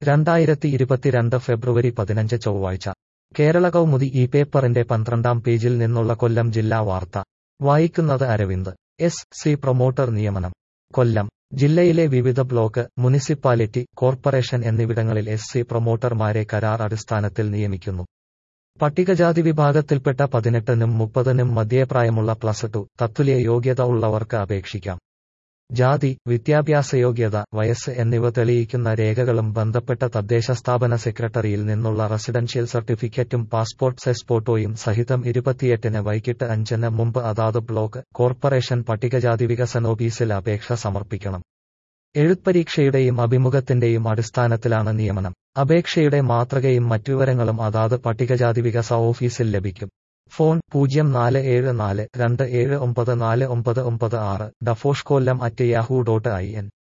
രണ്ടായിരത്തി ഇരുപത്തിരണ്ട് ഫെബ്രുവരി പതിനഞ്ച് ചൊവ്വാഴ്ച കേരള കൗമുദി ഈ പേപ്പറിന്റെ പന്ത്രണ്ടാം പേജിൽ നിന്നുള്ള കൊല്ലം ജില്ലാ വാർത്ത വായിക്കുന്നത് അരവിന്ദ് എസ് സി പ്രൊമോട്ടർ നിയമനം കൊല്ലം ജില്ലയിലെ വിവിധ ബ്ലോക്ക് മുനിസിപ്പാലിറ്റി കോർപ്പറേഷൻ എന്നിവിടങ്ങളിൽ എസ് സി പ്രൊമോട്ടർമാരെ കരാർ അടിസ്ഥാനത്തിൽ നിയമിക്കുന്നു പട്ടികജാതി വിഭാഗത്തിൽപ്പെട്ട പതിനെട്ടിനും മുപ്പതിനും മധ്യപ്രായമുള്ള പ്ലസ് ടു തത്തുല്യ യോഗ്യത ഉള്ളവർക്ക് അപേക്ഷിക്കാം ജാതി വിദ്യാഭ്യാസ യോഗ്യത വയസ്സ് എന്നിവ തെളിയിക്കുന്ന രേഖകളും ബന്ധപ്പെട്ട തദ്ദേശ സ്ഥാപന സെക്രട്ടറിയിൽ നിന്നുള്ള റെസിഡൻഷ്യൽ സർട്ടിഫിക്കറ്റും പാസ്പോർട്ട് സൈസ് ഫോട്ടോയും സഹിതം ഇരുപത്തിയെട്ടിന് വൈകിട്ട് അഞ്ചിന് മുമ്പ് അതാത് ബ്ലോക്ക് കോർപ്പറേഷൻ പട്ടികജാതി വികസന ഓഫീസിൽ അപേക്ഷ സമർപ്പിക്കണം എഴുത്പരീക്ഷയുടെയും അഭിമുഖത്തിന്റെയും അടിസ്ഥാനത്തിലാണ് നിയമനം അപേക്ഷയുടെ മാതൃകയും മറ്റു വിവരങ്ങളും അതാത് പട്ടികജാതി വികസ ഓഫീസിൽ ലഭിക്കും ഫോൺ പൂജ്യം നാല് ഏഴ് നാല് രണ്ട് ഏഴ് ഒമ്പത് നാല് ഒമ്പത് ഒമ്പത് ആറ് ഡഫോഷ് Kollam at Yahoo dot I N